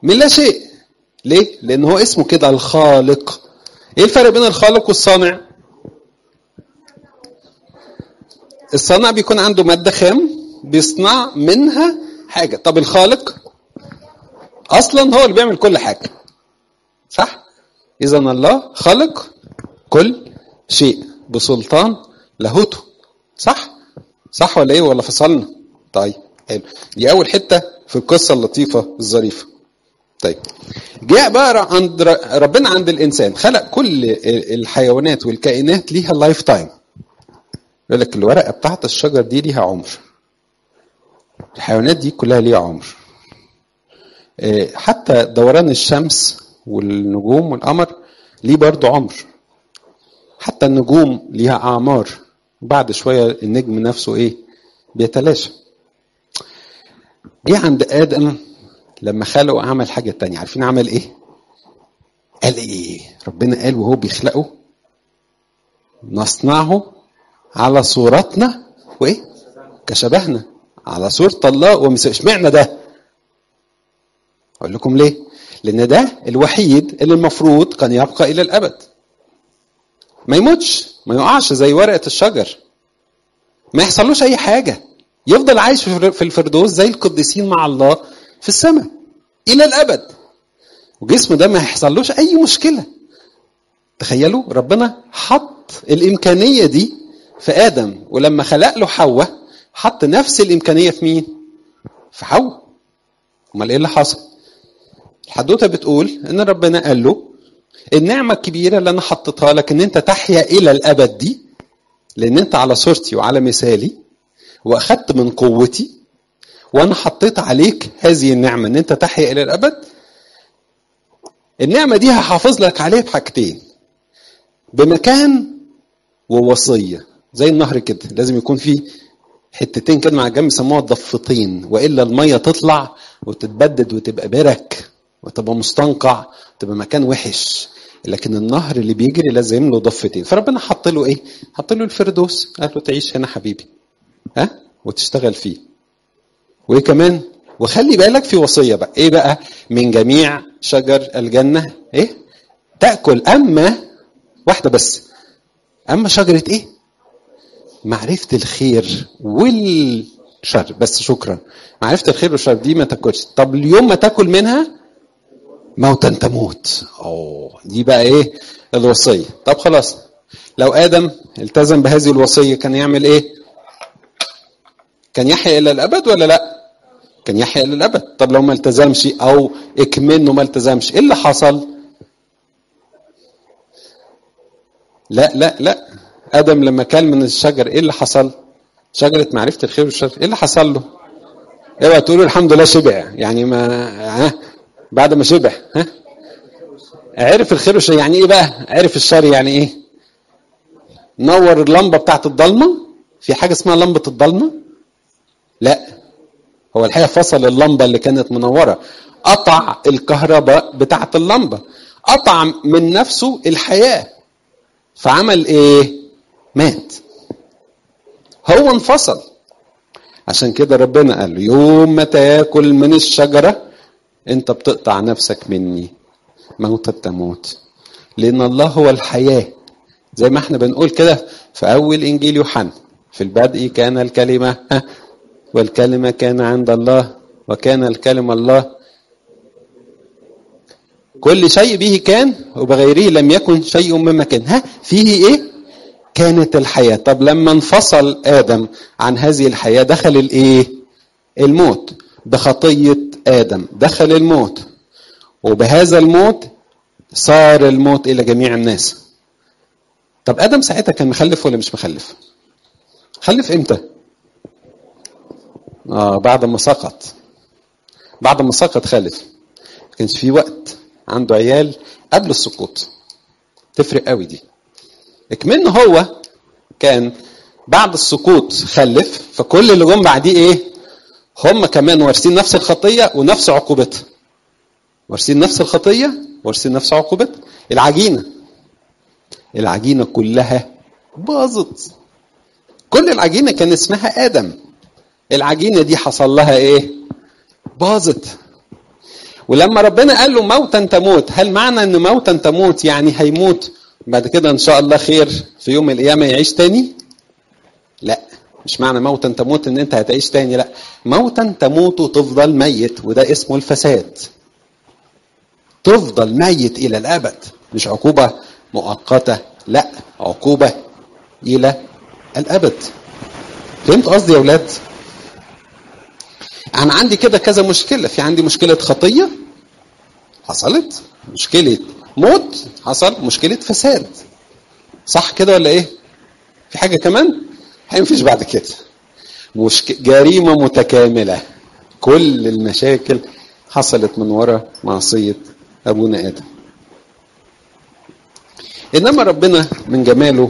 من لا شيء ليه لان هو اسمه كده الخالق ايه الفرق بين الخالق والصانع الصانع بيكون عنده ماده خام بيصنع منها حاجه طب الخالق اصلا هو اللي بيعمل كل حاجه صح اذا الله خلق كل شيء بسلطان لاهوته صح صح ولا ايه ولا فصلنا طيب حلو دي اول حته في القصه اللطيفه الظريفه طيب جاء بقى عند ربنا عند الانسان خلق كل الحيوانات والكائنات ليها لايف تايم يقول لك الورقه بتاعت الشجر دي ليها عمر الحيوانات دي كلها ليها عمر حتى دوران الشمس والنجوم والقمر ليه برضه عمر حتى النجوم ليها اعمار بعد شويه النجم نفسه ايه بيتلاشى جه عند ادم لما خلقه عمل حاجه تانية عارفين عمل ايه قال ايه ربنا قال وهو بيخلقه نصنعه على صورتنا وايه كشبهنا على صورة الله ومثال اشمعنى ده اقول لكم ليه لان ده الوحيد اللي المفروض كان يبقى الى الابد ما يموتش ما يقعش زي ورقه الشجر ما يحصلوش اي حاجه يفضل عايش في الفردوس زي القديسين مع الله في السماء الى الابد وجسمه ده ما يحصلوش اي مشكله تخيلوا ربنا حط الامكانيه دي في ادم ولما خلق له حواء حط نفس الامكانيه في مين في حواء امال ايه اللي حصل الحدوته بتقول ان ربنا قال له النعمه الكبيره اللي انا حطيتها لك ان انت تحيا الى الابد دي لان انت على صورتي وعلى مثالي واخدت من قوتي وانا حطيت عليك هذه النعمه ان انت تحيا الى الابد النعمه دي هحافظ لك عليها بحاجتين بمكان ووصيه زي النهر كده لازم يكون فيه حتتين كده مع الجنب يسموها ضفتين والا الميه تطلع وتتبدد وتبقى برك وتبقى مستنقع وتبقى مكان وحش لكن النهر اللي بيجري لازم له ضفتين فربنا حط له ايه حط له الفردوس قال له تعيش هنا حبيبي ها وتشتغل فيه وايه كمان وخلي بالك في وصيه بقى ايه بقى من جميع شجر الجنه ايه تاكل اما واحده بس اما شجره ايه معرفه الخير والشر بس شكرا معرفه الخير والشر دي ما تاكلش طب اليوم ما تاكل منها موتا تموت اوه دي بقى ايه الوصيه طب خلاص لو ادم التزم بهذه الوصيه كان يعمل ايه كان يحيا الى الابد ولا لا كان يحيا الى الابد طب لو ما التزمش او اكمنه ما التزمش ايه اللي حصل لا لا لا ادم لما كان من الشجر ايه اللي حصل شجره معرفه الخير والشر ايه اللي حصل له اوعى تقولوا الحمد لله شبع يعني ما ها بعد ما شبع ها عرف الخير والشر يعني ايه بقى عرف الشر يعني ايه نور اللمبه بتاعت الضلمه في حاجه اسمها لمبه الضلمه لا هو الحقيقه فصل اللمبه اللي كانت منوره قطع الكهرباء بتاعت اللمبه قطع من نفسه الحياه فعمل ايه مات هو انفصل عشان كده ربنا قال له يوم ما تاكل من الشجره انت بتقطع نفسك مني موتة تموت لان الله هو الحياه زي ما احنا بنقول كده في اول انجيل يوحنا في البدء كان الكلمه والكلمه كان عند الله وكان الكلمه الله كل شيء به كان وبغيره لم يكن شيء مما كان ها فيه ايه كانت الحياه طب لما انفصل ادم عن هذه الحياه دخل الايه الموت بخطيه ادم دخل الموت وبهذا الموت صار الموت الى جميع الناس طب ادم ساعتها كان مخلف ولا مش مخلف خلف امتى اه بعد ما سقط بعد ما سقط خلف ما كانش في وقت عنده عيال قبل السقوط تفرق قوي دي اكمن هو كان بعد السقوط خلف فكل اللي جم بعديه ايه هم كمان وارثين نفس الخطيه ونفس عقوبتها وارثين نفس الخطيه وارثين نفس عقوبتها العجينه العجينه كلها باظت كل العجينه كان اسمها ادم العجينه دي حصل لها ايه باظت ولما ربنا قال له موتا تموت هل معنى ان موتا تموت يعني هيموت بعد كده ان شاء الله خير في يوم القيامه يعيش تاني لا مش معنى موتا تموت ان انت هتعيش تاني لا موتا تموت وتفضل ميت وده اسمه الفساد تفضل ميت الى الابد مش عقوبه مؤقته لا عقوبه الى الابد فهمت قصدي يا اولاد انا عندي كده كذا مشكله في عندي مشكله خطيه حصلت مشكله موت حصل مشكله فساد صح كده ولا ايه في حاجه كمان مفيش بعد كده مشك... جريمه متكامله كل المشاكل حصلت من وراء معصيه ابونا ادم انما ربنا من جماله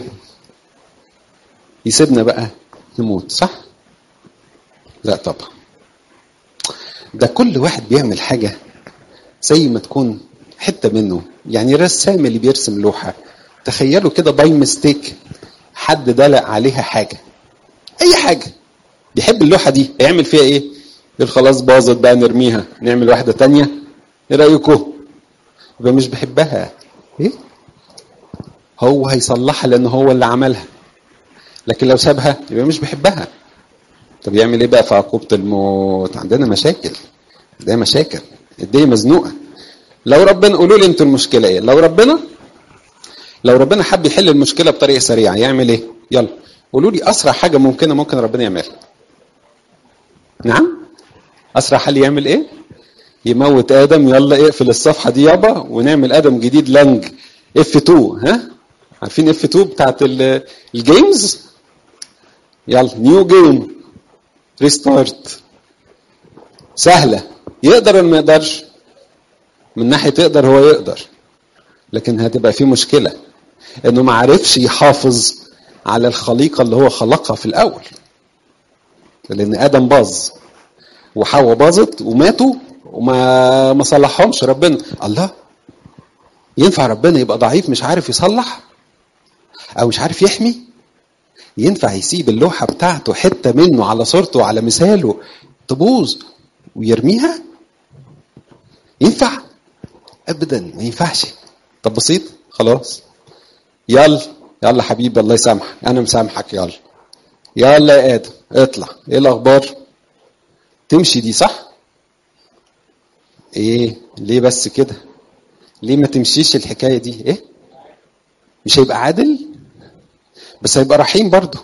يسيبنا بقى نموت صح لا طبعا ده كل واحد بيعمل حاجه زي ما تكون حته منه يعني الرسام اللي بيرسم لوحه تخيلوا كده باي ميستيك حد دلق عليها حاجه اي حاجه بيحب اللوحه دي هيعمل فيها ايه يقول خلاص باظت بقى نرميها نعمل واحده تانية ايه رايكم يبقى مش بيحبها ايه هو هيصلحها لان هو اللي عملها لكن لو سابها يبقى مش بيحبها طب يعمل ايه بقى في عقوبه الموت عندنا مشاكل ده مشاكل الدنيا مزنوقه لو ربنا قولوا لي انتوا المشكله ايه لو ربنا لو ربنا حب يحل المشكله بطريقه سريعه يعمل ايه يلا قولوا لي اسرع حاجه ممكنه ممكن ربنا يعملها نعم اسرع حل يعمل ايه يموت ادم يلا اقفل الصفحه دي يابا ونعمل ادم جديد لانج اف 2 ها عارفين اف 2 بتاعت الجيمز يلا نيو جيم ريستارت سهله يقدر ولا ما يقدرش من ناحيه يقدر هو يقدر لكن هتبقى في مشكله انه ما عرفش يحافظ على الخليقه اللي هو خلقها في الاول لان ادم باظ وحواء باظت وماتوا وما ما صلحهمش ربنا الله ينفع ربنا يبقى ضعيف مش عارف يصلح او مش عارف يحمي ينفع يسيب اللوحه بتاعته حته منه على صورته وعلى مثاله تبوظ ويرميها ينفع ابدا ما ينفعش طب بسيط خلاص يلا يلا حبيبي الله يسامحك انا مسامحك يلا يلا يا ادم اطلع ايه الاخبار تمشي دي صح ايه ليه بس كده ليه ما تمشيش الحكايه دي ايه مش هيبقى عادل بس هيبقى رحيم برضه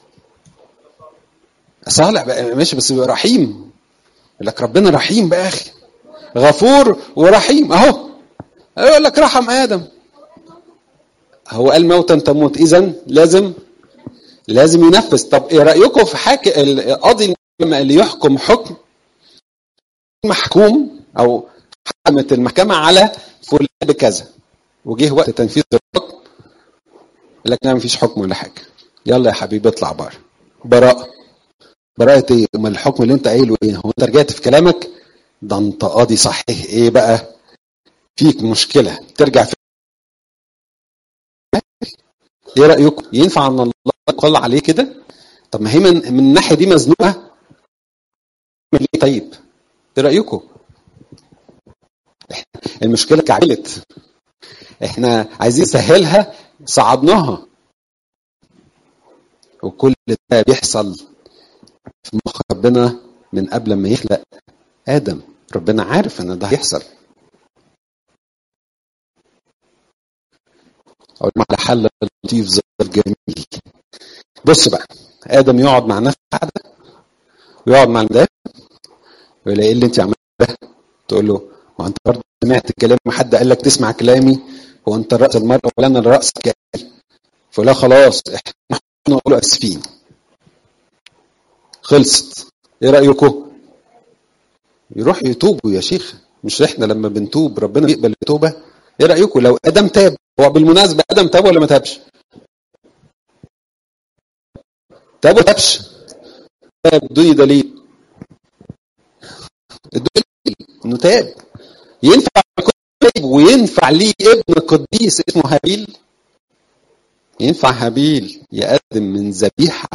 صالح بقى ماشي بس يبقى رحيم يقول لك ربنا رحيم بقى اخي غفور ورحيم اهو يقول لك رحم ادم هو قال موتا تموت اذا لازم لازم ينفذ طب ايه رايكم في حاكي القاضي اللي يحكم حكم محكوم او حكمت المحكمه على فلان بكذا وجه وقت تنفيذ الحكم يقول لك لا مفيش حكم ولا حاجه يلا يا حبيبي اطلع بره براءه براءه ايه امال الحكم اللي انت قايله ايه هو انت رجعت في كلامك ده انت قاضي صحيح ايه بقى فيك مشكله ترجع في ايه رايكم ينفع ان الله يقول عليه كده طب ما هي من, من الناحيه دي مزنوقه ايه طيب ايه رايكم المشكله كعبلت احنا عايزين نسهلها صعدناها وكل ده بيحصل في مخ ربنا من قبل ما يخلق ادم ربنا عارف ان ده هيحصل اقول على حل لطيف ظريف جميل بص بقى ادم يقعد مع نفسه قاعده ويقعد مع المدافع ويقول ايه اللي انت عملته ده تقول له هو انت برضه سمعت الكلام ما حد قال لك تسمع كلامي هو انت راس المرأة ولا انا الراس كامل فلا خلاص احنا نقول اسفين خلصت ايه رايكم يروح يتوبوا يا شيخ مش احنا لما بنتوب ربنا بيقبل التوبه ايه رايكم لو ادم تاب هو بالمناسبه ادم تاب ولا ما تابش تاب ولا تابش تاب ادوني دليل ادوني دليل انه تاب ينفع تاب وينفع ليه ابن قديس اسمه هابيل ينفع هابيل يقدم من ذبيحه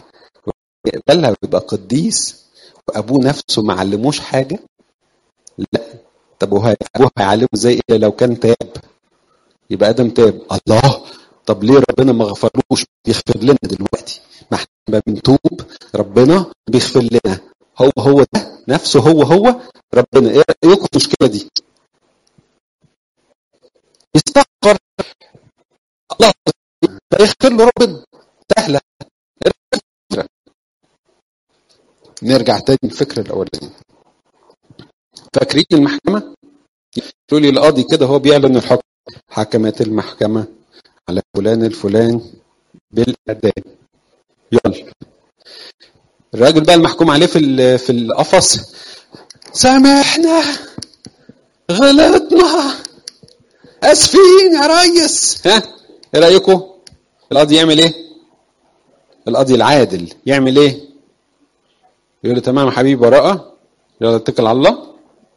يقبلها ويبقى قديس وابوه نفسه ما علموش حاجه لا طب وهي ابوه هيعلمه ازاي الا لو كان تاب يبقى ادم تاب الله طب ليه ربنا ما غفرلوش بيغفر لنا دلوقتي ما احنا لما بنتوب ربنا بيغفر لنا هو هو ده نفسه هو هو ربنا ايه رايكم في المشكله دي يستغفر الله فيغفر له ربنا سهله نرجع تاني الفكره الاولانيه فاكرين المحكمه يقولوا لي القاضي كده هو بيعلن الحكم حكمت المحكمه على فلان الفلان بالاعدام يلا الراجل بقى المحكوم عليه في في القفص سامحنا غلطنا اسفين يا ريس ها ايه رايكم القاضي يعمل ايه القاضي العادل يعمل ايه يقول له تمام يا حبيبي براءه يلا اتكل على الله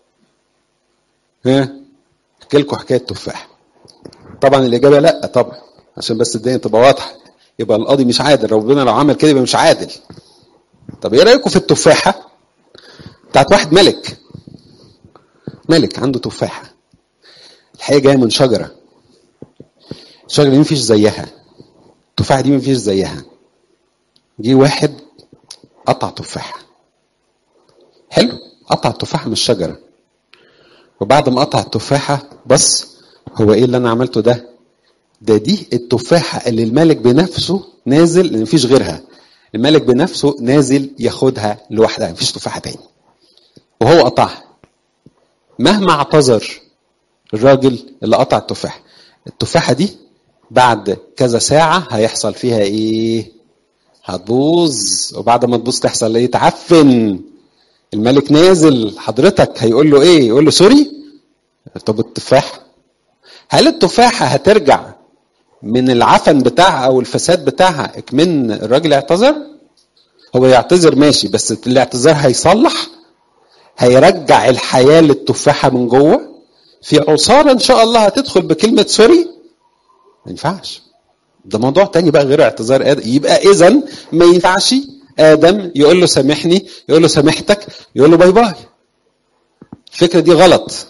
ها احكي لكم حكايه تفاح طبعا الاجابه لا طبعا عشان بس الدنيا تبقى واضحه يبقى القاضي مش عادل ربنا لو عمل كده يبقى مش عادل طب ايه رايكم في التفاحه بتاعت واحد ملك ملك عنده تفاحه الحقيقه جايه من شجره الشجره دي مفيش زيها التفاحه دي مفيش زيها جه واحد قطع تفاحه حلو قطع التفاحه من الشجره وبعد ما قطع التفاحه بص هو ايه اللي انا عملته ده ده دي التفاحه اللي الملك بنفسه نازل لان مفيش غيرها الملك بنفسه نازل ياخدها لوحدها مفيش تفاحه تاني وهو قطعها مهما اعتذر الراجل اللي قطع التفاحه التفاحه دي بعد كذا ساعه هيحصل فيها ايه هتبوظ وبعد ما تبوظ تحصل ايه تعفن الملك نازل حضرتك هيقول له ايه يقول له سوري طب التفاحه هل التفاحه هترجع من العفن بتاعها او الفساد بتاعها من الراجل اعتذر هو يعتذر ماشي بس الاعتذار هيصلح هيرجع الحياه للتفاحه من جوه في عصاره ان شاء الله هتدخل بكلمه سوري ما ينفعش ده موضوع تاني بقى غير اعتذار ادم يبقى اذا ما ينفعش ادم يقول له سامحني يقول له سامحتك يقول له باي باي الفكره دي غلط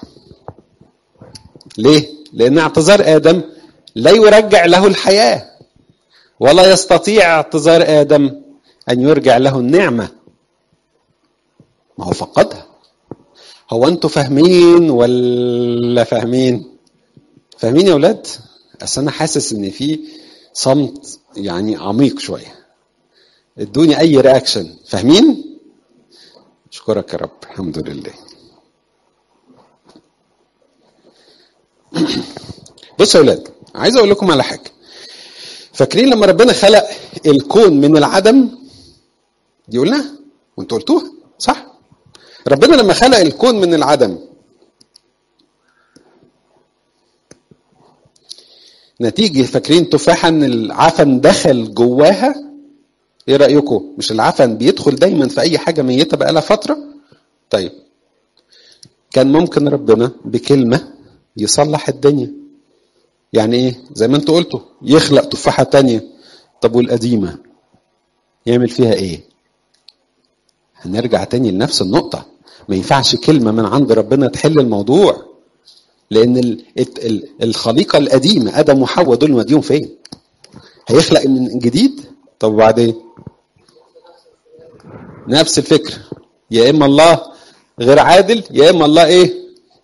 ليه لان اعتذار ادم لا يرجع له الحياه ولا يستطيع اعتذار ادم ان يرجع له النعمه ما هو فقدها هو انتوا فاهمين ولا فاهمين فاهمين يا ولاد اصل انا حاسس ان في صمت يعني عميق شويه ادوني اي رياكشن فاهمين اشكرك يا رب الحمد لله بصوا يا ولاد عايز اقول لكم على حاجه فاكرين لما ربنا خلق الكون من العدم دي قلناها وانتوا قلتوها صح ربنا لما خلق الكون من العدم نتيجة فاكرين تفاحة ان العفن دخل جواها ايه رأيكم مش العفن بيدخل دايما في اي حاجة ميتة بقالها فترة طيب كان ممكن ربنا بكلمة يصلح الدنيا يعني ايه زي ما انتوا قلتوا يخلق تفاحة تانية طب والقديمة يعمل فيها ايه هنرجع تاني لنفس النقطة ما ينفعش كلمة من عند ربنا تحل الموضوع لأن ال ال الخليقة القديمة آدم وحواء دول مديهم فين؟ هيخلق من جديد؟ طب وبعدين؟ نفس الفكرة يا إما الله غير عادل يا إما الله إيه؟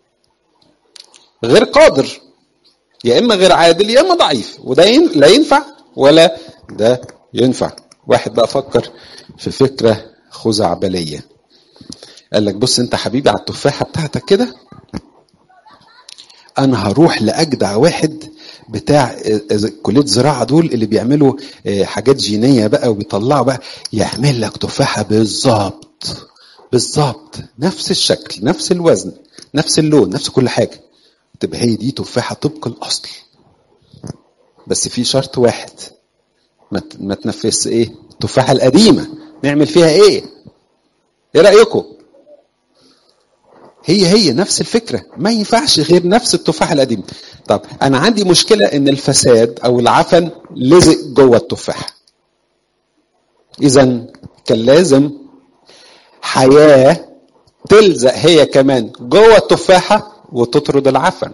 غير قادر يا إما غير عادل يا إما ضعيف وده لا ينفع ولا ده ينفع واحد بقى فكر في فكرة خزعبلية قال لك بص انت حبيبي على التفاحة بتاعتك كده انا هروح لاجدع واحد بتاع كليه زراعه دول اللي بيعملوا حاجات جينيه بقى وبيطلعوا بقى يعمل لك تفاحه بالظبط بالظبط نفس الشكل نفس الوزن نفس اللون نفس كل حاجه تبقى هي دي تفاحه طبق الاصل بس في شرط واحد ما تنفذش ايه التفاحه القديمه نعمل فيها ايه ايه رايكم هي هي نفس الفكرة ما ينفعش غير نفس التفاحة القديمة طب أنا عندي مشكلة إن الفساد أو العفن لزق جوه التفاحة إذا كان لازم حياة تلزق هي كمان جوه التفاحة وتطرد العفن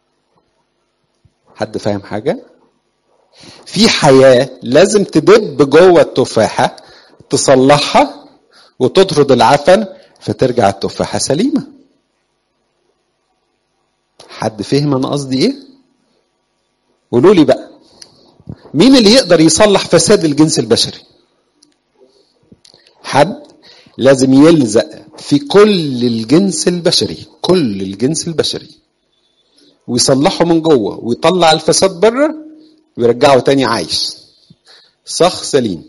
حد فاهم حاجة؟ في حياة لازم تدب جوه التفاحة تصلحها وتطرد العفن فترجع التفاحة سليمة حد فهم انا قصدي ايه قولوا لي بقى مين اللي يقدر يصلح فساد الجنس البشري حد لازم يلزق في كل الجنس البشري كل الجنس البشري ويصلحه من جوه ويطلع الفساد بره ويرجعه تاني عايش صخ سليم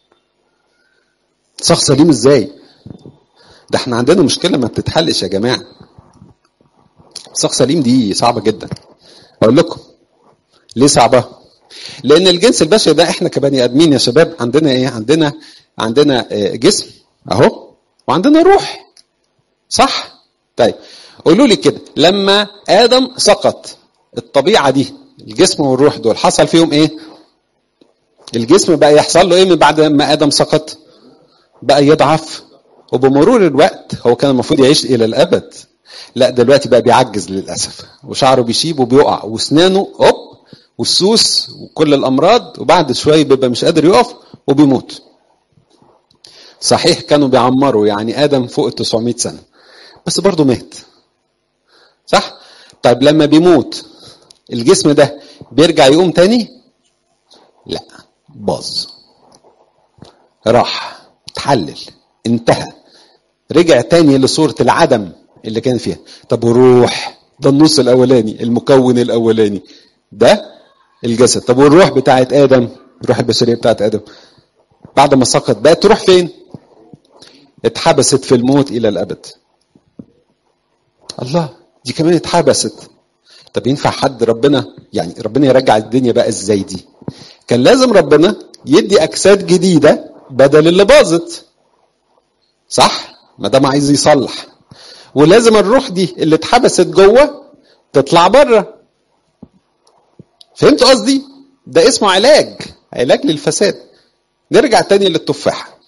صخ سليم ازاي ده احنا عندنا مشكله ما بتتحلش يا جماعه صخ سليم دي صعبه جدا اقول لكم ليه صعبه لان الجنس البشري ده احنا كبني ادمين يا شباب عندنا ايه عندنا عندنا جسم اهو وعندنا روح صح طيب قولوا لي كده لما ادم سقط الطبيعه دي الجسم والروح دول حصل فيهم ايه الجسم بقى يحصل له ايه من بعد ما ادم سقط بقى يضعف وبمرور الوقت هو كان المفروض يعيش الى الابد لا دلوقتي بقى بيعجز للاسف وشعره بيشيب وبيقع واسنانه هوب والسوس وكل الامراض وبعد شويه بيبقى مش قادر يقف وبيموت صحيح كانوا بيعمروا يعني ادم فوق ال 900 سنه بس برضه مات صح طيب لما بيموت الجسم ده بيرجع يقوم تاني لا باظ راح اتحلل انتهى رجع تاني لصورة العدم اللي كان فيها طب وروح ده النص الاولاني المكون الاولاني ده الجسد طب والروح بتاعت ادم الروح البشريه بتاعت ادم بعد ما سقط بقت تروح فين اتحبست في الموت الى الابد الله دي كمان اتحبست طب ينفع حد ربنا يعني ربنا يرجع الدنيا بقى ازاي دي كان لازم ربنا يدي اجساد جديده بدل اللي باظت صح ما دام عايز يصلح ولازم الروح دي اللي اتحبست جوه تطلع بره فهمت قصدي ده اسمه علاج علاج للفساد نرجع تاني للتفاحه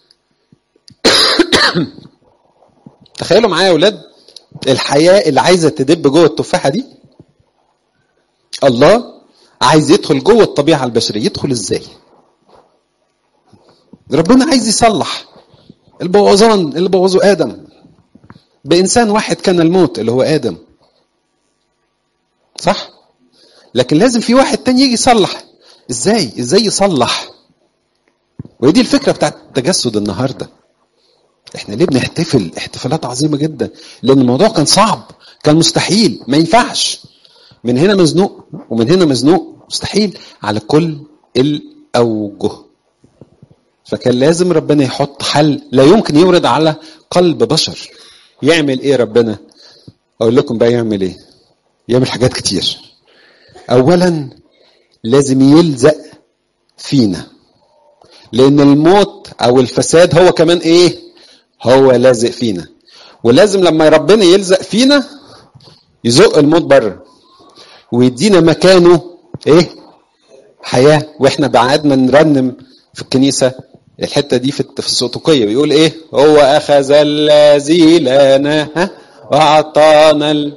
تخيلوا معايا يا اولاد الحياه اللي عايزه تدب جوه التفاحه دي الله عايز يدخل جوه الطبيعه البشريه يدخل ازاي ربنا عايز يصلح البوظان اللي بوظه ادم بانسان واحد كان الموت اللي هو ادم صح لكن لازم في واحد تاني يجي يصلح ازاي ازاي يصلح وهي دي الفكره بتاعت التجسد النهارده احنا ليه بنحتفل احتفالات عظيمه جدا لان الموضوع كان صعب كان مستحيل ما ينفعش من هنا مزنوق ومن هنا مزنوق مستحيل على كل الاوجه فكان لازم ربنا يحط حل لا يمكن يورد على قلب بشر يعمل ايه ربنا اقول لكم بقى يعمل ايه يعمل حاجات كتير اولا لازم يلزق فينا لان الموت او الفساد هو كمان ايه هو لازق فينا ولازم لما ربنا يلزق فينا يزق الموت بره ويدينا مكانه ايه حياه واحنا بعدنا نرنم في الكنيسه الحته دي في السوتوقيه بيقول ايه هو اخذ الذي لنا واعطانا ال...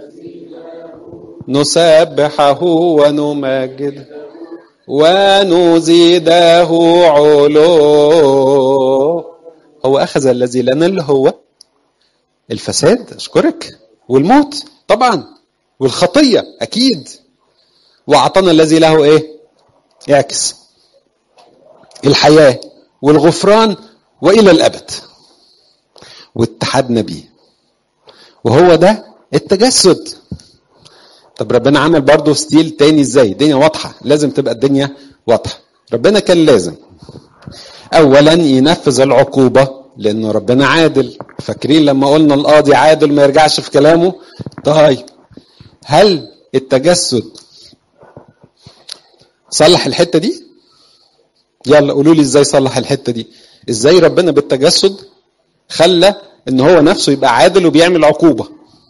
نسبحه ونمجده ونزيده علو هو اخذ الذي لنا اللي هو الفساد اشكرك والموت طبعا والخطيه اكيد واعطانا الذي له ايه يعكس الحياه والغفران والى الابد واتحدنا بيه وهو ده التجسد طب ربنا عمل برضه ستيل تاني ازاي الدنيا واضحه لازم تبقى الدنيا واضحه ربنا كان لازم اولا ينفذ العقوبه لانه ربنا عادل فاكرين لما قلنا القاضي عادل ما يرجعش في كلامه طيب هل التجسد صلح الحته دي يلا قولوا لي ازاي صلح الحته دي ازاي ربنا بالتجسد خلى ان هو نفسه يبقى عادل وبيعمل عقوبه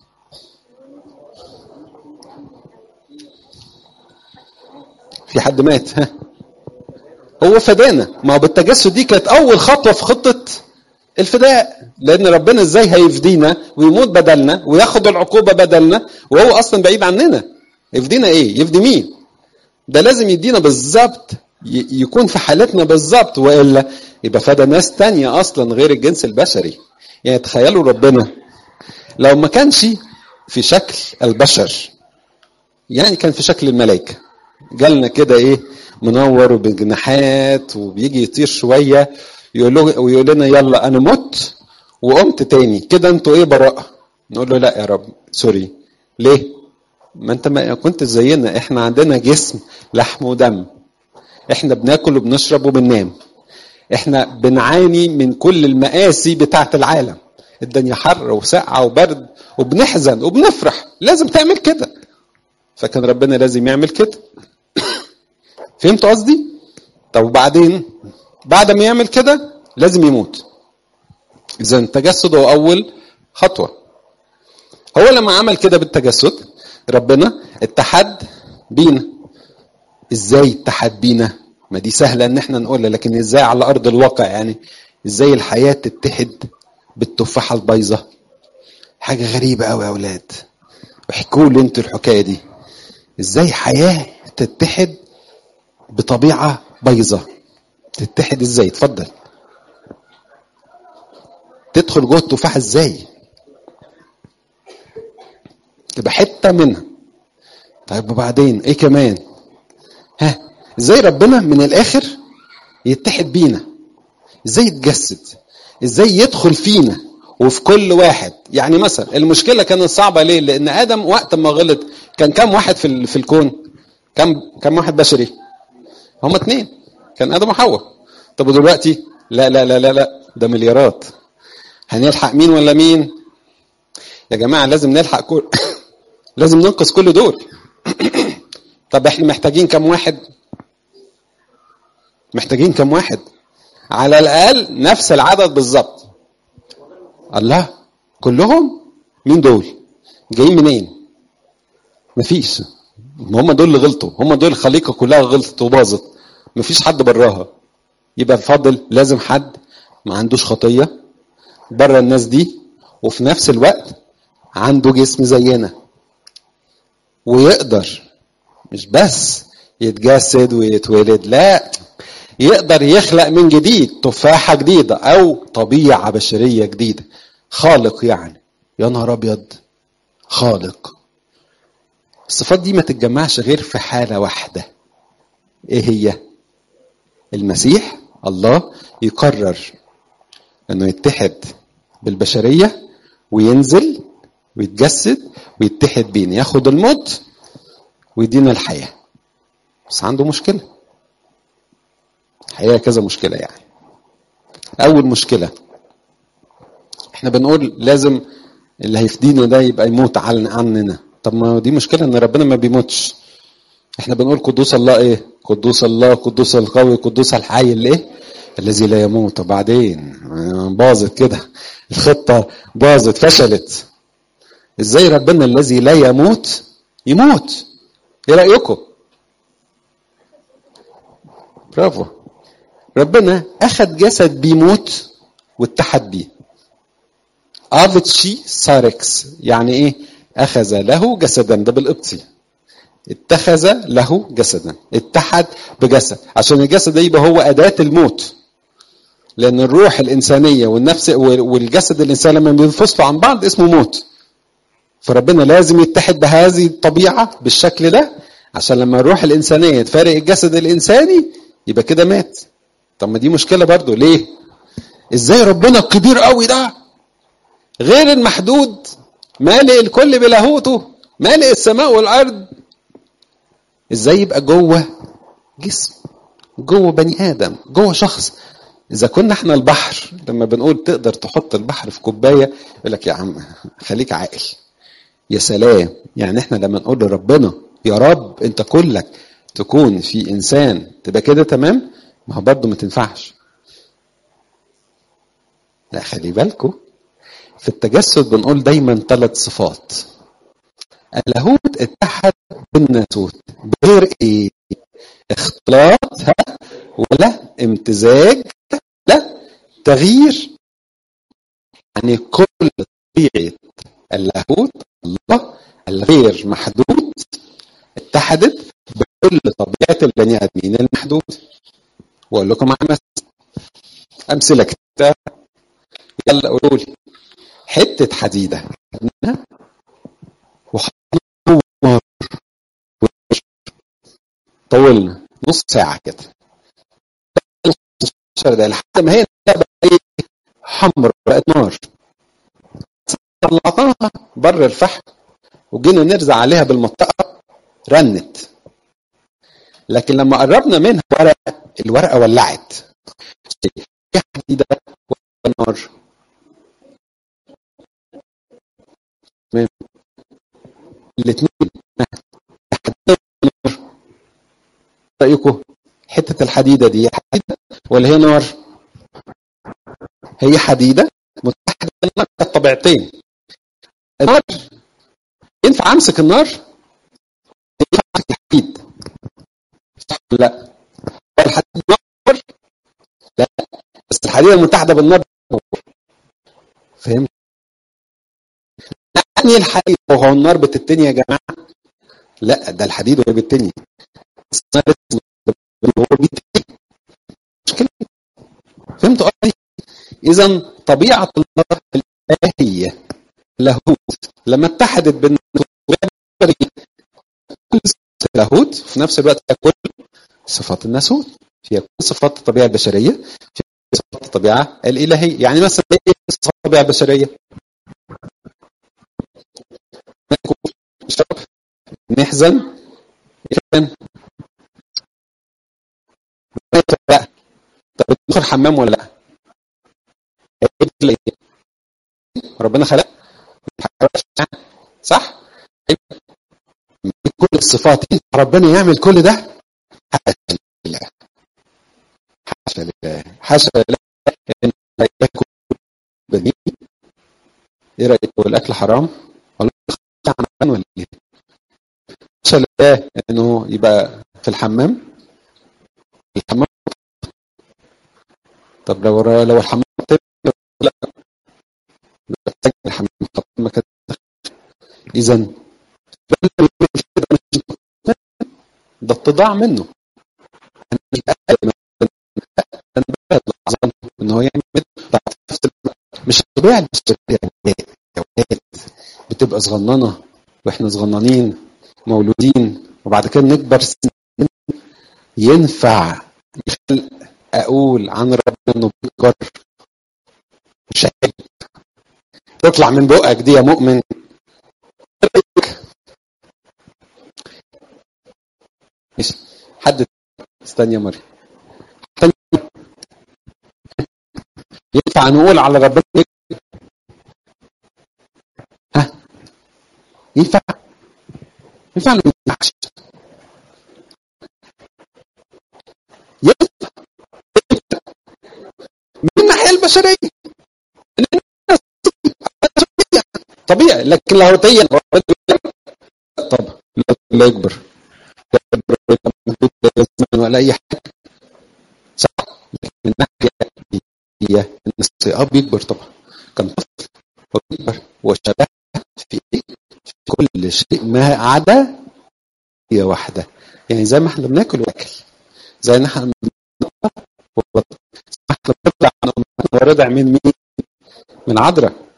في حد مات ها هو فدانا ما هو بالتجسد دي كانت اول خطوه في خطه الفداء لان ربنا ازاي هيفدينا ويموت بدلنا وياخد العقوبه بدلنا وهو اصلا بعيد عننا يفدينا ايه يفدي مين ده لازم يدينا بالظبط يكون في حالتنا بالظبط والا يبقى فدى ناس تانية اصلا غير الجنس البشري يعني تخيلوا ربنا لو ما كانش في شكل البشر يعني كان في شكل الملائكه جالنا كده ايه منور وبجناحات وبيجي يطير شويه يقول له ويقول لنا يلا انا مت وقمت تاني كده انتوا ايه براءه نقول له لا يا رب سوري ليه ما انت ما كنت زينا احنا عندنا جسم لحم ودم احنا بناكل وبنشرب وبننام احنا بنعاني من كل المآسي بتاعه العالم الدنيا حر وسقعه وبرد وبنحزن وبنفرح لازم تعمل كده فكان ربنا لازم يعمل كده فهمت قصدي طب وبعدين بعد ما يعمل كده لازم يموت اذا التجسد هو اول خطوه هو لما عمل كده بالتجسد ربنا اتحد بينا ازاي اتحد بينا ما دي سهله ان احنا نقولها لكن ازاي على ارض الواقع يعني ازاي الحياه تتحد بالتفاحه البايظه حاجه غريبه قوي يا اولاد احكوا لي انتوا الحكايه دي ازاي حياه تتحد بطبيعه بايظه تتحد ازاي اتفضل تدخل جوه التفاحه ازاي تبقى حته منها طيب وبعدين ايه كمان ها ازاي ربنا من الاخر يتحد بينا ازاي يتجسد ازاي يدخل فينا وفي كل واحد يعني مثلا المشكله كانت صعبه ليه لان ادم وقت ما غلط كان كم واحد في في الكون كم كم واحد بشري هما اتنين كان ادم وحواء طب ودلوقتي لا لا لا لا لا ده مليارات هنلحق مين ولا مين يا جماعه لازم نلحق كل لازم ننقذ كل دول طب احنا محتاجين كم واحد محتاجين كم واحد على الاقل نفس العدد بالظبط الله كلهم مين دول جايين منين مفيش هم دول اللي غلطوا هم دول الخليقه كلها غلطت وباظت مفيش حد براها يبقى الفاضل لازم حد ما عندوش خطيه بره الناس دي وفي نفس الوقت عنده جسم زينا ويقدر مش بس يتجسد ويتولد لا يقدر يخلق من جديد تفاحة جديدة أو طبيعة بشرية جديدة خالق يعني يا نهار أبيض خالق الصفات دي ما تتجمعش غير في حالة واحدة إيه هي؟ المسيح الله يقرر إنه يتحد بالبشرية وينزل ويتجسد ويتحد بينا ياخد الموت ويدينا الحياة بس عنده مشكلة الحقيقة كذا مشكلة يعني أول مشكلة احنا بنقول لازم اللي هيفدينا ده يبقى يموت عننا طب ما دي مشكلة ان ربنا ما بيموتش احنا بنقول قدوس الله ايه قدوس الله قدوس القوي قدوس الحي اللي ايه الذي لا يموت وبعدين باظت كده الخطة باظت فشلت ازاي ربنا الذي لا يموت يموت ايه رأيكم برافو ربنا اخذ جسد بيموت واتحد بيه افيتشي ساركس يعني ايه اخذ له جسدا ده بالقبطي اتخذ له جسدا اتحد بجسد عشان الجسد ده يبقى هو اداه الموت لان الروح الانسانيه والنفس والجسد الانساني لما بينفصلوا عن بعض اسمه موت فربنا لازم يتحد بهذه الطبيعه بالشكل ده عشان لما الروح الانسانيه تفارق الجسد الانساني يبقى كده مات طب ما دي مشكله برضو ليه ازاي ربنا الكبير قوي ده غير المحدود مالئ الكل بلاهوته مالئ السماء والارض ازاي يبقى جوه جسم جوه بني ادم جوه شخص اذا كنا احنا البحر لما بنقول تقدر تحط البحر في كوبايه يقول لك يا عم خليك عاقل يا سلام يعني احنا لما نقول لربنا يا رب انت كلك تكون في انسان تبقى كده تمام ما هو برضه ما تنفعش لا خلي بالكم في التجسد بنقول دايما ثلاث صفات اللاهوت اتحد بالناسوت بغير ايه اختلاط ولا امتزاج لا تغيير يعني كل طبيعة اللاهوت الله الغير محدود اتحدت بكل طبيعة البني آدمين المحدود وأقول لكم على مثل أمثلة كتير يلا قولوا لي حتة حديدة خدناها وحطينا نار طولنا نص ساعة كده ده لحد ما هي بقت ايه حمر بقت نار طلعناها بره الفحم وجينا نرزع عليها بالمطقه رنت لكن لما قربنا منها ورقه الورقه ولعت في حديده نار الاثنين رايكم حته الحديده دي حديده ولا هي نار هي حديده متحده الطبيعتين النار ينفع امسك النار ينفع امسك الحديد صح لا الحديد نار لا بس الحديده المتحده بالنار فهمت يعني الحديد وهو النار بتتني يا جماعه لا ده الحديد وهي بتتني هو بيتني مشكله فهمتوا قصدي اذا طبيعه الله الالهيه لاهوت لما اتحدت بالنسوت كل لاهوت في نفس الوقت كل صفات الناسوت فيها كل صفات الطبيعه البشريه فيها صفات الطبيعه الالهيه يعني مثلا ايه صفات الطبيعه البشريه نحزن كمان لا طب ندخل حمام ولا لا ربنا خلق صح كل الصفات ربنا يعمل كل ده حاشا لله حاشا لله حاشا لله ان لا يكون بني ايه رايك هو الاكل حرام ولا ولا ايه حاشا لله انه يبقى في الحمام الحمام طب لو لو الحمام لا محتاج الحمام ما كانت اذا ده اتضاع منه ان هو يعمل مش الطبيعه البشريه يا ولاد بتبقى صغننه واحنا صغننين مولودين وبعد كده نكبر سن ينفع اقول عن ربنا انه بيكبر مش عيب تطلع من بقك دي يا مؤمن ماشي حد استني يا مريم ينفع نقول على ربنا ها ينفع ينفع ما ينفعش ينفع من الناحيه البشريه طبيعي لكن لاهوتيا طب لا يكبر ولا اي حاجه صح لكن من ناحيه هي ان الصيام بيكبر طبعا كان طفل وبيكبر وشبه في في كل شيء ما عدا هي واحده يعني زي ما احنا بناكل واكل زي ما احنا احنا بنطلع عن امتنا ورضع من مين؟ من عذراء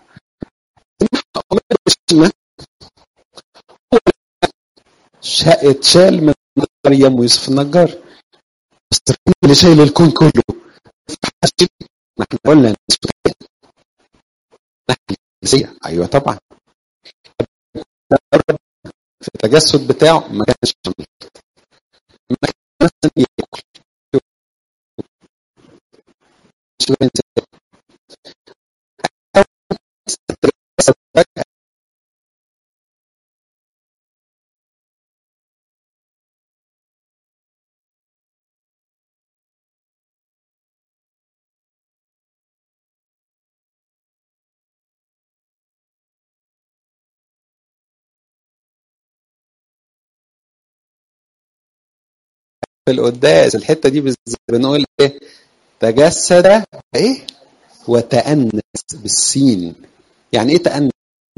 اتشال من مريم ويوسف النجار بس اللي شايل الكون كله ما احنا قلنا نحن ايوه طبعا في التجسد بتاعه ما كانش ما كانش ياكل في القداس الحته دي بالذات بنقول ايه تجسد ايه وتأنس بالسين يعني ايه تأنس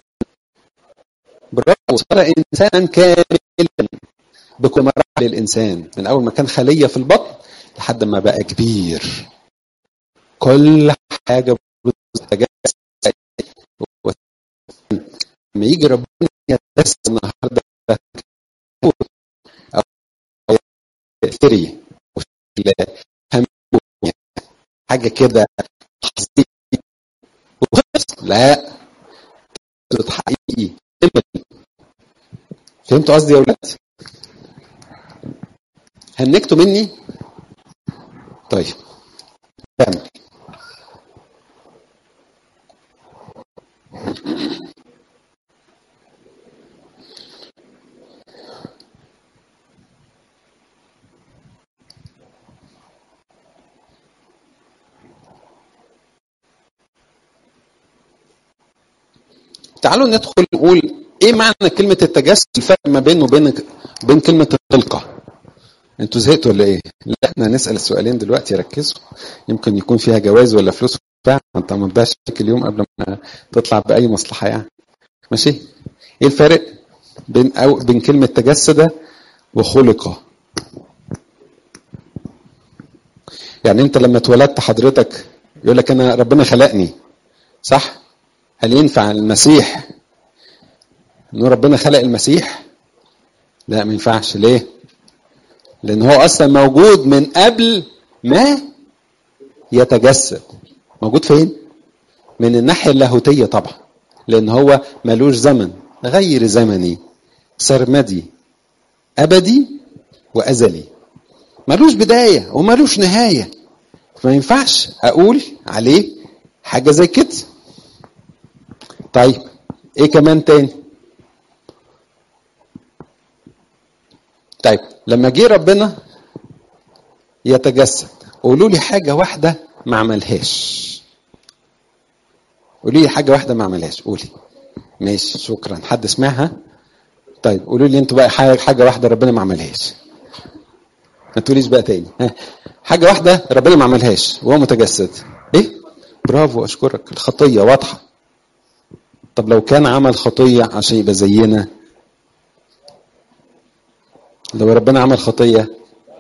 برافو صار انسانا كاملا بكل مراحل الانسان من اول ما كان خليه في البطن لحد ما بقى كبير كل حاجه بتتجسد لما يجي ربنا يتجسد النهارده او ثري حاجه كده لا حقيقي فهمتوا قصدي يا ولاد؟ هنكتوا مني؟ طيب كمل تعالوا ندخل نقول ايه معنى كلمة التجسد الفرق ما بينه وبين بين كلمة الخلقة انتوا زهقتوا ولا ايه؟ لا احنا هنسأل السؤالين دلوقتي ركزوا يمكن يكون فيها جوائز ولا فلوس بتاع انت ما تضيعش اليوم قبل ما تطلع بأي مصلحة يعني ماشي؟ ايه الفرق بين أو بين كلمة تجسد وخلق؟ يعني انت لما اتولدت حضرتك يقول لك انا ربنا خلقني صح؟ هل ينفع المسيح ان ربنا خلق المسيح لا ما ينفعش ليه لان هو اصلا موجود من قبل ما يتجسد موجود فين من الناحيه اللاهوتيه طبعا لان هو ملوش زمن غير زمني سرمدي ابدي وازلي ملوش بدايه وملوش نهايه ما ينفعش اقول عليه حاجه زي كده طيب ايه كمان تاني طيب لما جه ربنا يتجسد قولوا لي حاجة واحدة ما عملهاش قولي لي حاجة واحدة ما عملهاش قولي ماشي شكرا حد سمعها طيب قولوا لي انتوا بقى حاجة, حاجة واحدة ربنا ما عملهاش ما تقوليش بقى تاني ها. حاجة واحدة ربنا ما عملهاش وهو متجسد ايه برافو اشكرك الخطية واضحة طب لو كان عمل خطية عشان يبقى زينا لو ربنا عمل خطية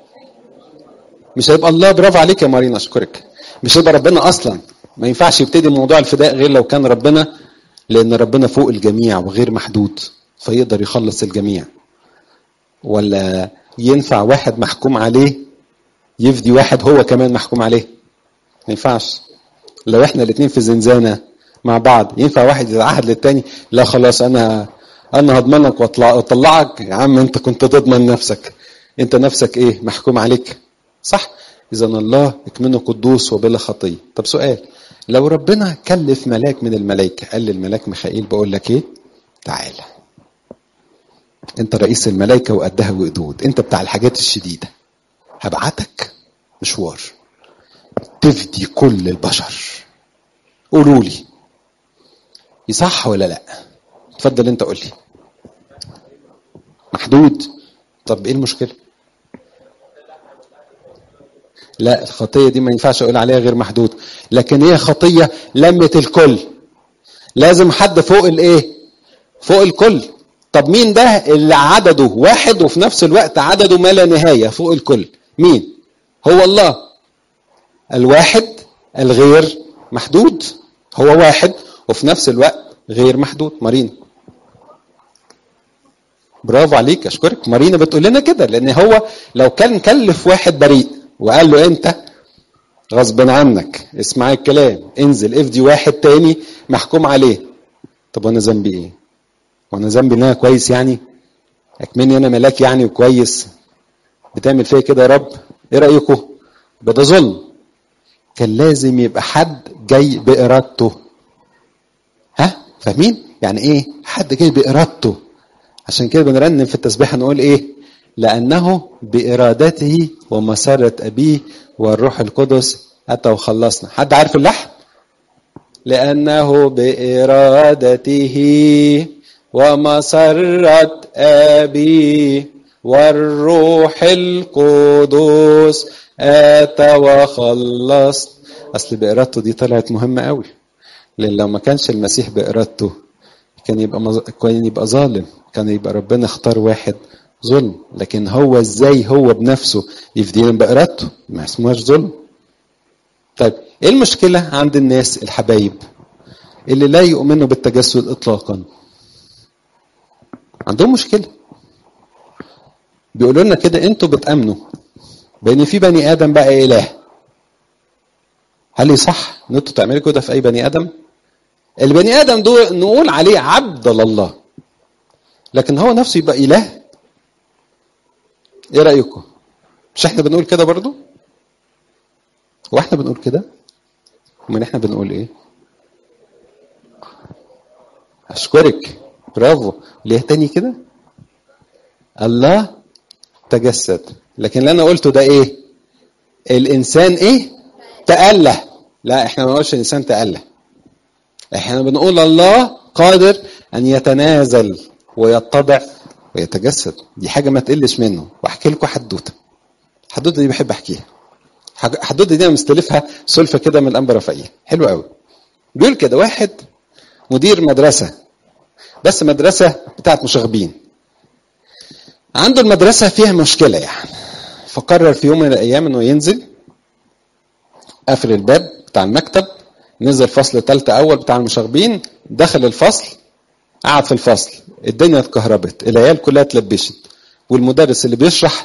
مش هيبقى الله برافو عليك يا مارينا اشكرك مش هيبقى ربنا اصلا ما ينفعش يبتدي موضوع الفداء غير لو كان ربنا لان ربنا فوق الجميع وغير محدود فيقدر يخلص الجميع ولا ينفع واحد محكوم عليه يفدي واحد هو كمان محكوم عليه ما ينفعش لو احنا الاثنين في زنزانه مع بعض ينفع واحد يتعهد للتاني لا خلاص انا انا هضمنك واطلعك يا عم انت كنت تضمن نفسك انت نفسك ايه محكوم عليك صح اذا الله اكمنه قدوس وبلا خطيه طب سؤال لو ربنا كلف ملاك من الملائكه قال للملاك ميخائيل بقول لك ايه تعالى انت رئيس الملائكه وقدها وقدود انت بتاع الحاجات الشديده هبعتك مشوار تفدي كل البشر قولوا لي يصح ولا لا اتفضل انت قول لي محدود طب ايه المشكله لا الخطيه دي ما ينفعش اقول عليها غير محدود لكن هي خطيه لمت الكل لازم حد فوق الايه فوق الكل طب مين ده اللي عدده واحد وفي نفس الوقت عدده ما لا نهايه فوق الكل مين هو الله الواحد الغير محدود هو واحد وفي نفس الوقت غير محدود مارينا برافو عليك اشكرك مارينا بتقول لنا كده لان هو لو كان كلف واحد بريء وقال له انت غصب عنك اسمع الكلام انزل افدي واحد تاني محكوم عليه طب وانا ذنبي ايه وانا ذنبي ان انا كويس يعني اكمني انا ملاك يعني وكويس بتعمل فيا كده يا رب ايه رايكم ده ظلم كان لازم يبقى حد جاي بارادته ها فاهمين يعني ايه حد جاي بارادته عشان كده بنرنم في التسبيح نقول ايه لانه بارادته ومسره ابيه والروح القدس اتى وخلصنا حد عارف اللحن لانه بارادته ومسره ابيه والروح القدس اتى وخلص اصل بارادته دي طلعت مهمه قوي لان لو ما كانش المسيح بارادته كان يبقى مز... كان يبقى ظالم كان يبقى ربنا اختار واحد ظلم لكن هو ازاي هو بنفسه يفدينا بارادته ما اسمهاش ظلم طيب ايه المشكله عند الناس الحبايب اللي لا يؤمنوا بالتجسد اطلاقا عندهم مشكله بيقولوا لنا كده انتوا بتامنوا بان في بني ادم بقى اله هل يصح ان انتوا تعملوا كده في اي بني ادم البني ادم دول نقول عليه عبد لله لكن هو نفسه يبقى اله ايه رايكم مش احنا بنقول كده برضو هو احنا بنقول كده امال احنا بنقول ايه اشكرك برافو ليه تاني كده الله تجسد لكن اللي انا قلته ده ايه الانسان ايه تأله لا احنا ما نقولش الانسان تأله احنا بنقول الله قادر ان يتنازل ويتضع ويتجسد دي حاجه ما تقلش منه واحكي لكم حدوته حدوته دي بحب احكيها حدوته دي انا مستلفها سلفه كده من الانبا رفائيل حلو قوي بيقول كده واحد مدير مدرسه بس مدرسه بتاعت مشاغبين عنده المدرسه فيها مشكله يعني فقرر في يوم من الايام انه ينزل قفل الباب بتاع المكتب نزل فصل تالتة أول بتاع المشاغبين دخل الفصل قعد في الفصل الدنيا اتكهربت العيال كلها اتلبشت والمدرس اللي بيشرح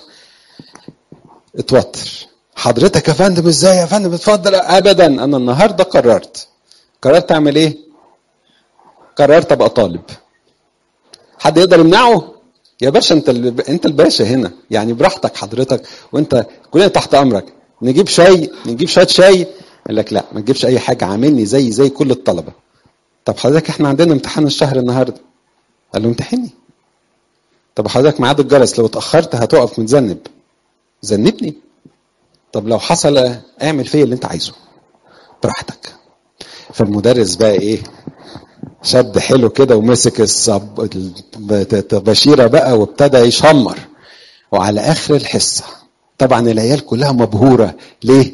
اتوتر حضرتك يا فندم ازاي يا فندم اتفضل ابدا انا النهارده قررت قررت اعمل ايه قررت ابقى طالب حد يقدر يمنعه يا باشا انت انت الباشا هنا يعني براحتك حضرتك وانت كلنا تحت امرك نجيب شاي نجيب شويه شاي قال لك لا ما تجيبش اي حاجه عاملني زي زي كل الطلبه طب حضرتك احنا عندنا امتحان الشهر النهارده قال له امتحني طب حضرتك ميعاد الجرس لو اتاخرت هتقف متذنب ذنبني طب لو حصل اعمل فيا اللي انت عايزه براحتك فالمدرس بقى ايه شد حلو كده ومسك الصب البشيره بقى وابتدى يشمر وعلى اخر الحصه طبعا العيال كلها مبهوره ليه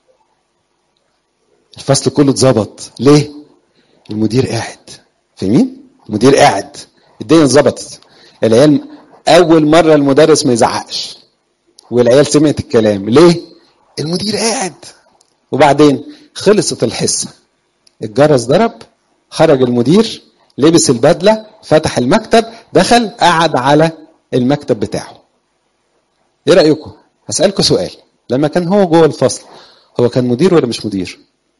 الفصل كله اتظبط ليه المدير قاعد فاهمين المدير قاعد الدنيا اتظبطت العيال اول مره المدرس ما يزعقش والعيال سمعت الكلام ليه المدير قاعد وبعدين خلصت الحصه الجرس ضرب خرج المدير لبس البدله فتح المكتب دخل قعد على المكتب بتاعه ايه رايكم هسالكم سؤال لما كان هو جوه الفصل هو كان مدير ولا مش مدير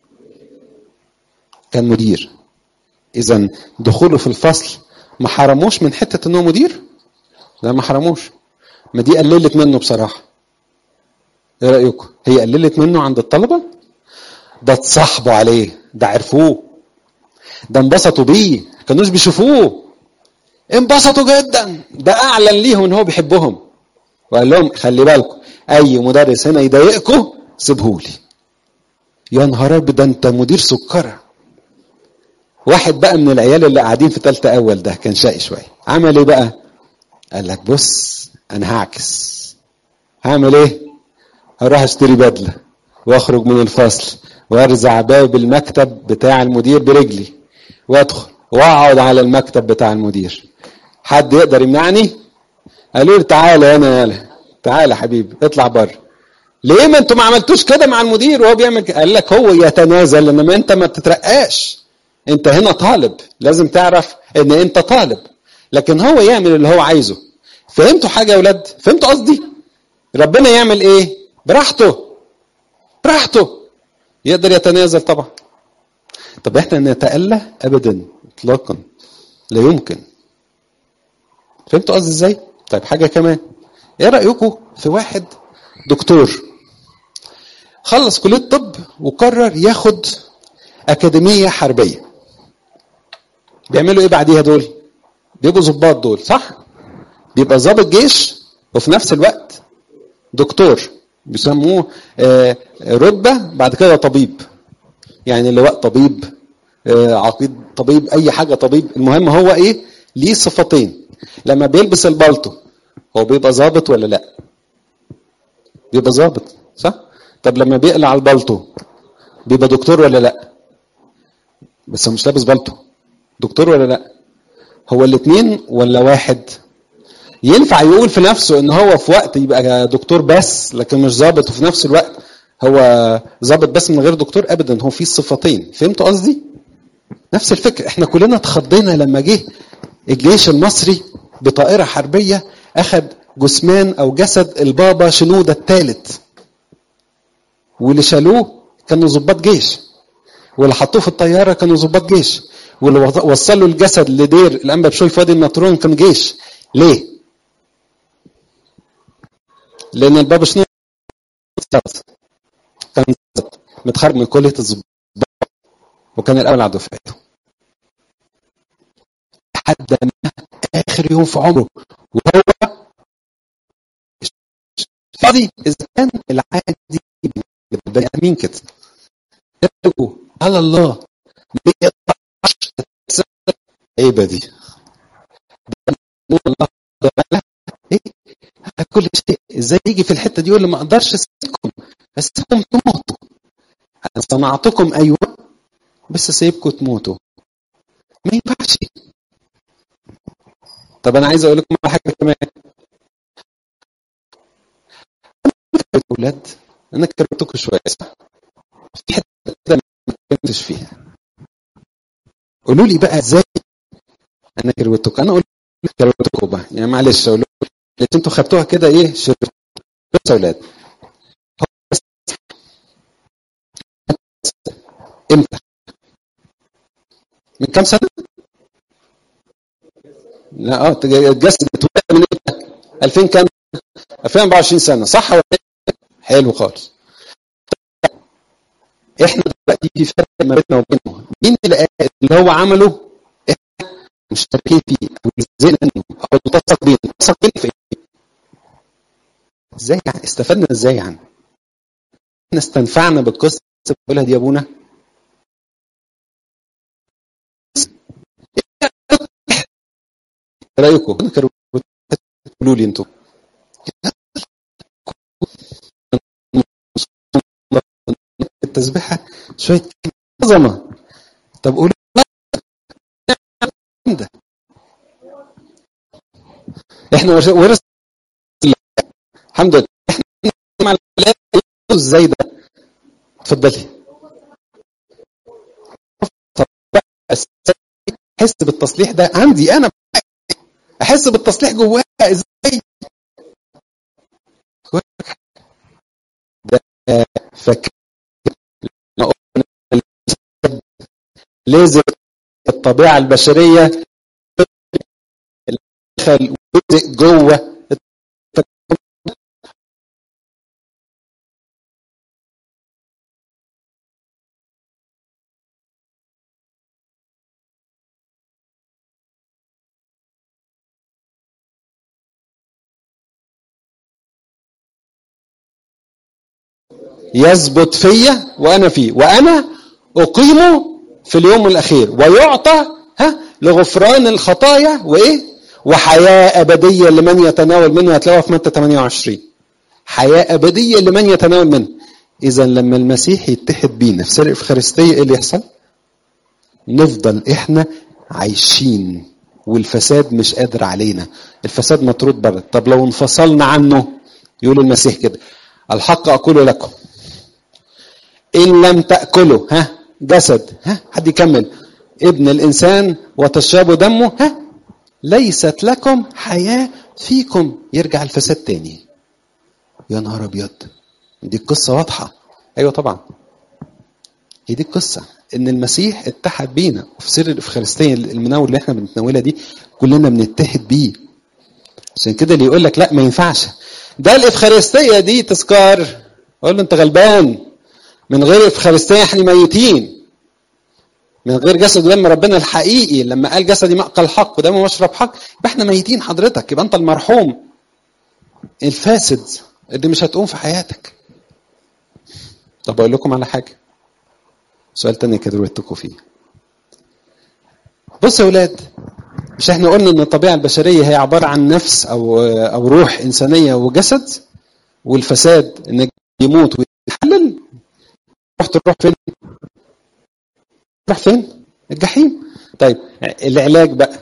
كان مدير اذا دخوله في الفصل ما حرموش من حته انه مدير لا ما حرموش ما دي قللت منه بصراحه ايه رايكم هي قللت منه عند الطلبه ده اتصاحبوا عليه ده عرفوه ده انبسطوا بيه كانوش بيشوفوه انبسطوا جدا ده اعلن ليهم ان هو بيحبهم وقال لهم خلي بالكم اي مدرس هنا يضايقكم سيبهولي يا نهار ابيض ده انت مدير سكره واحد بقى من العيال اللي قاعدين في ثالثه اول ده كان شقي شويه عمل ايه بقى قال لك بص انا هعكس هعمل ايه هروح اشتري بدله واخرج من الفصل وارزع باب المكتب بتاع المدير برجلي وادخل واقعد على المكتب بتاع المدير حد يقدر يمنعني قالوا لي تعالى انا يالا تعالى حبيبي اطلع بره ليه ما انتوا ما عملتوش كده مع المدير وهو بيعمل كده قال لك هو يتنازل انما انت ما تترقاش انت هنا طالب لازم تعرف ان انت طالب لكن هو يعمل اللي هو عايزه فهمتوا حاجه يا ولاد فهمتوا قصدي ربنا يعمل ايه براحته براحته يقدر يتنازل طبعا طب احنا نتأله ابدا اطلاقا لا يمكن فهمتوا قصدي ازاي طيب حاجه كمان ايه رايكم في واحد دكتور خلص كليه طب وقرر ياخد اكاديميه حربيه بيعملوا ايه بعديها دول بيبقوا ظباط دول صح بيبقى ضابط جيش وفي نفس الوقت دكتور بيسموه رتبه بعد كده طبيب يعني لواء طبيب عقيد طبيب اي حاجه طبيب المهم هو ايه ليه صفتين لما بيلبس البلطو هو بيبقى ظابط ولا لا بيبقى ظابط صح طب لما بيقلع البلطو بيبقى دكتور ولا لا بس هو مش لابس بلطو دكتور ولا لا هو الاثنين ولا واحد ينفع يقول في نفسه ان هو في وقت يبقى دكتور بس لكن مش ظابط وفي نفس الوقت هو ظابط بس من غير دكتور ابدا هو في الصفتين فهمتوا قصدي نفس الفكره احنا كلنا اتخضينا لما جه الجيش المصري بطائره حربيه اخذ جثمان او جسد البابا شنوده الثالث واللي شالوه كانوا ضباط جيش واللي حطوه في الطياره كانوا ضباط جيش واللي وصلوا الجسد لدير الانبا بشوي في وادي النطرون كان جيش ليه؟ لان البابا شنو كان متخرج من كليه الضباط وكان الاول على دفعته لحد ما اخر يوم في عمره وهو فاضي اذا كان العادي بني ادمين كده يرجو على الله عيبه دي الله ايه كل شيء ازاي يجي في الحته دي يقول لي ما اقدرش اسيبكم اسيبكم تموتوا انا صنعتكم ايوه بس سايبكم تموتوا ما ينفعش طب انا عايز اقول لكم على حاجه كمان اولاد انا كرمتكم شويه صح في حته كده ما كنتش فيها قولوا لي بقى ازاي انا كروتكم انا اقول لك كروتكم بقى يعني معلش اقول لكم انتوا خدتوها كده ايه شرط بصوا يا اولاد امتى من كام سنه لا اه الجسد اتولد من امتى 2000 كام 2024 سنه صح ولا حلو خالص احنا دلوقتي في فرق ما بيننا وبينه مين اللي اللي هو عمله احنا مشتركين فيه او ازاي منه او ملتصق بينا ملتصق بينا في ايه؟ ازاي يعني استفدنا ازاي يعني؟ احنا استنفعنا بالقصه اللي بقولها دي يا ابونا رايكم قولوا لي انتم التسبيحه شويه عظمه طب قولوا ده احنا ورث الحمد لله احنا مع ازاي ده اتفضلي طب احس بالتصليح ده عندي انا احس بالتصليح جوايا ازاي ده فاكر لازم الطبيعه البشريه دخل جوه يثبت فيا وانا فيه وانا اقيمه في اليوم الاخير ويعطى ها لغفران الخطايا وايه وحياه ابديه لمن يتناول منه هتلاقوها في متى 28 حياه ابديه لمن يتناول منه اذا لما المسيح يتحد بينا في سر الافخارستيه ايه اللي يحصل نفضل احنا عايشين والفساد مش قادر علينا الفساد مطرود بره طب لو انفصلنا عنه يقول المسيح كده الحق اقول لكم ان لم تاكلوا ها جسد ها حد يكمل ابن الانسان وتشربوا دمه ها ليست لكم حياه فيكم يرجع الفساد تاني يا نهار ابيض دي القصه واضحه ايوه طبعا هي دي القصه ان المسيح اتحد بينا وفي سر الافخارستيه المناول اللي احنا بنتناولها دي كلنا بنتحد بيه عشان كده اللي يقول لك لا ما ينفعش ده الافخارستيه دي تذكار اقول له انت غلبان من غير افخارستيه احنا ميتين من غير جسد ودم ربنا الحقيقي لما قال جسدي مأكل حق ودم مشرب حق يبقى احنا ميتين حضرتك يبقى انت المرحوم الفاسد اللي مش هتقوم في حياتك طب اقول لكم على حاجه سؤال تاني كده رويتكم فيه بصوا يا ولاد مش احنا قلنا ان الطبيعه البشريه هي عباره عن نفس او او روح انسانيه وجسد والفساد ان يموت ويتحلل روح تروح فين؟ تروح فين؟ الجحيم طيب العلاج بقى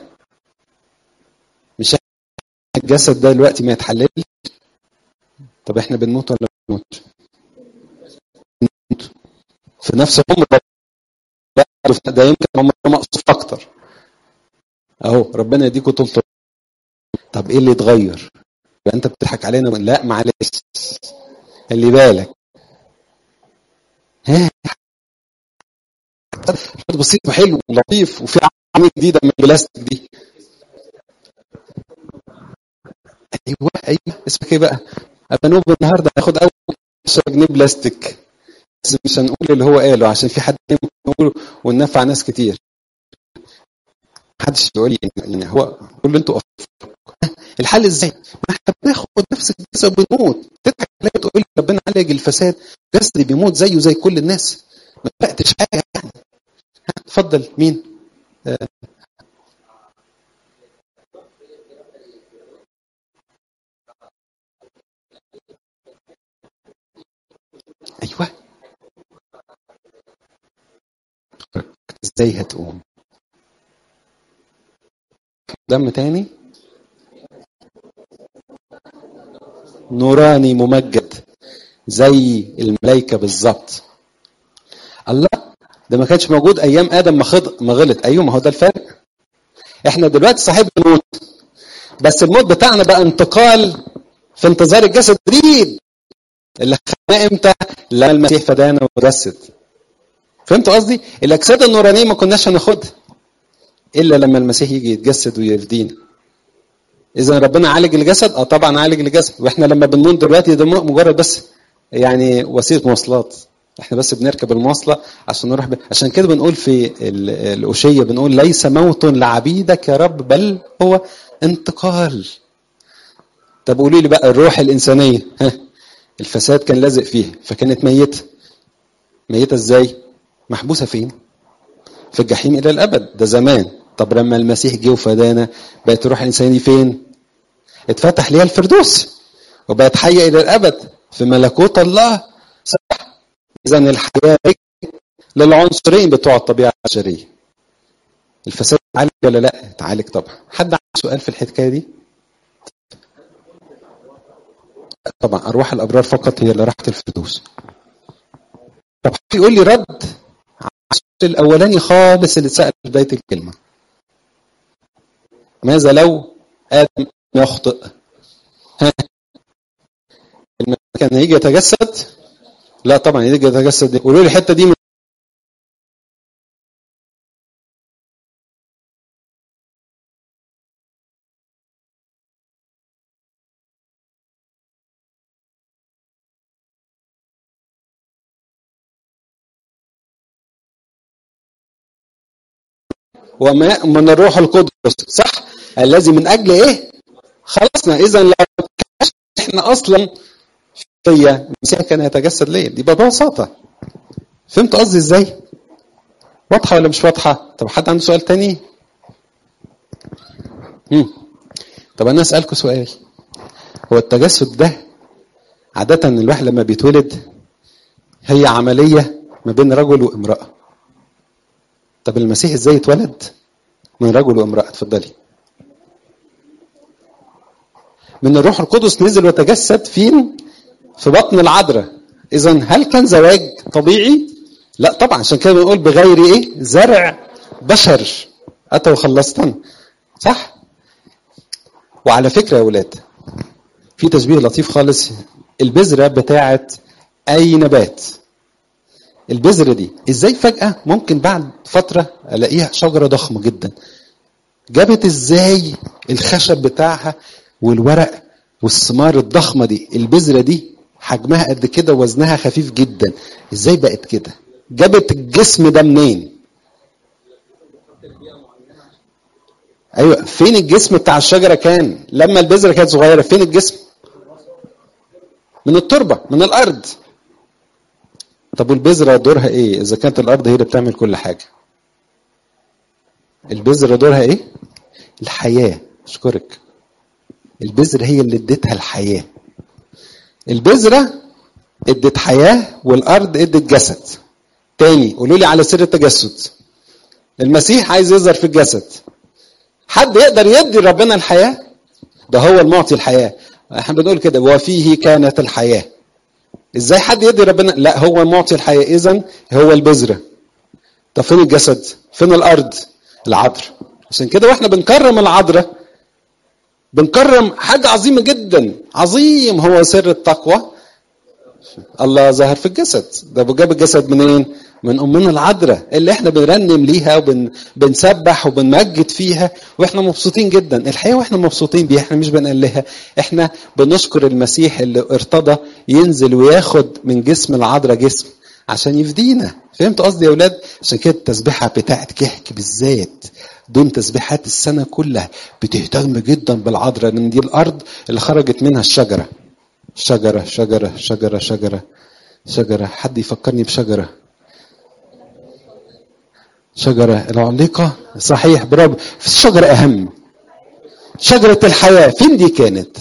مش الجسد ده دلوقتي ما يتحللش طب احنا بنموت ولا بنموت؟ بنموت في نفس عمر ده يمكن عمر مقصود اكتر اهو ربنا يديكوا طول طب ايه اللي اتغير؟ يبقى انت بتضحك علينا لا معلش خلي بالك ها بسيط وحلو ولطيف وفي عمليه جديده من البلاستيك دي ايوه ايوه اسمك ايه بقى؟ ابانوب النهارده هاخد اول 10 جنيه بلاستيك بس مش هنقول اللي هو قاله عشان في حد يقوله وننفع ناس كتير محدش يقول لي يعني هو قول له انتوا الحل ازاي؟ ما احنا بناخد نفس الجسد وبنموت تضحك عليا تقول لي ربنا عالج الفساد جسدي بيموت زيه زي كل الناس ما فرقتش حاجه يعني اتفضل مين؟ آه. ايوه ازاي هتقوم دم تاني نوراني ممجد زي الملائكه بالظبط الله ده ما كانش موجود ايام ادم ما خض ما غلط ايوه ما هو ده الفرق احنا دلوقتي صحيح بنموت بس الموت بتاعنا بقى انتقال في انتظار الجسد الجديد اللي خدناه امتى؟ لما المسيح فدانا وتجسد فهمت قصدي؟ الاجساد النورانيه ما كناش هناخدها الا لما المسيح يجي يتجسد ويفدينا اذا ربنا عالج الجسد اه طبعا عالج الجسد واحنا لما بنموت دلوقتي ده مجرد بس يعني وسيله مواصلات احنا بس بنركب المواصله عشان نروح ب... عشان كده بنقول في الأشية بنقول ليس موت لعبيدك يا رب بل هو انتقال طب قولي لي بقى الروح الإنسانية ها الفساد كان لازق فيها فكانت ميتة ميتة ازاي محبوسة فين في الجحيم إلى الأبد ده زمان طب لما المسيح جه وفدانا بقت الروح الإنسانية فين اتفتح ليها الفردوس وبقت حية إلى الأبد في ملكوت الله صح إذا الحياة للعنصرين بتوع الطبيعة البشرية الفساد اتعالج ولا لا؟ اتعالج طبعا حد عنده سؤال في الحكاية دي؟ طبعا أرواح الأبرار فقط هي اللي راحت الفردوس طب حد يقول لي رد على السؤال الأولاني خالص اللي اتسأل في بداية الكلمة ماذا لو آدم يخطئ؟ ها كان هيجي يتجسد؟ لا طبعا يجي يتجسد قولوا لي الحته دي من وماء من الروح القدس صح الذي من اجل ايه خلصنا اذا لو احنا اصلا فيا المسيح كان يتجسد ليه دي ببساطه فهمت قصدي ازاي واضحه ولا مش واضحه طب حد عنده سؤال تاني مم. طب انا اسالكم سؤال هو التجسد ده عادة الواحد لما بيتولد هي عملية ما بين رجل وامرأة طب المسيح ازاي اتولد من رجل وامرأة اتفضلي من الروح القدس نزل وتجسد فين في بطن العذراء اذا هل كان زواج طبيعي لا طبعا عشان كده بنقول بغير ايه زرع بشر اتى وخلصتنا صح وعلى فكره يا ولاد في تشبيه لطيف خالص البذره بتاعه اي نبات البذره دي ازاي فجاه ممكن بعد فتره الاقيها شجره ضخمه جدا جابت ازاي الخشب بتاعها والورق والثمار الضخمه دي البذره دي حجمها قد كده وزنها خفيف جدا ازاي بقت كده جابت الجسم ده منين ايوه فين الجسم بتاع الشجره كان لما البذره كانت صغيره فين الجسم من التربه من الارض طب والبذره دورها ايه اذا كانت الارض هي اللي بتعمل كل حاجه البذره دورها ايه الحياه اشكرك البذره هي اللي اديتها الحياه البذره ادت حياه والارض ادت جسد تاني قولوا لي على سر التجسد المسيح عايز يظهر في الجسد حد يقدر يدي ربنا الحياه ده هو المعطي الحياه احنا بنقول كده وفيه كانت الحياه ازاي حد يدي ربنا لا هو معطي الحياه اذا هو البذره طب فين الجسد فين الارض العذر عشان كده واحنا بنكرم العذراء بنكرم حاجه عظيمه جدا عظيم هو سر التقوى الله ظهر في الجسد ده جاب الجسد منين من امنا العذراء اللي احنا بنرنم ليها وبنسبح وبنمجد فيها واحنا مبسوطين جدا الحقيقه واحنا مبسوطين بيها احنا مش بنقلها احنا بنشكر المسيح اللي ارتضى ينزل وياخد من جسم العذراء جسم عشان يفدينا فهمت قصدي يا اولاد عشان كده التسبيحه بتاعت كحك بالذات دون تسبيحات السنه كلها بتهتم جدا بالعذراء لان دي الارض اللي خرجت منها الشجره شجره شجره شجره شجره شجره حد يفكرني بشجره شجرة العليقة صحيح برافو في الشجرة أهم شجرة الحياة فين دي كانت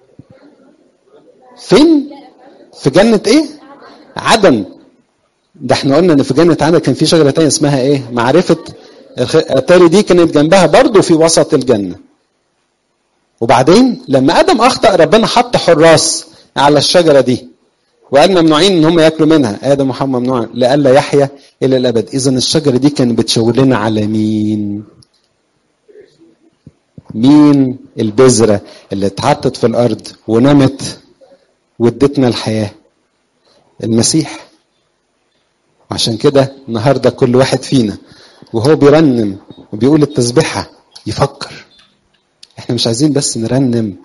فين في جنة إيه عدن ده احنا قلنا ان في جنة عدن كان في شجرة تانية اسمها ايه معرفة التالي دي كانت جنبها برضو في وسط الجنة وبعدين لما ادم اخطأ ربنا حط حراس على الشجرة دي وقال ممنوعين ان هم ياكلوا منها ادم وحواء ممنوع لئلا يحيا الى الابد اذا الشجره دي كانت بتشاور لنا على مين مين البذره اللي اتحطت في الارض ونمت وادتنا الحياه المسيح عشان كده النهارده كل واحد فينا وهو بيرنم وبيقول التسبيحه يفكر احنا مش عايزين بس نرنم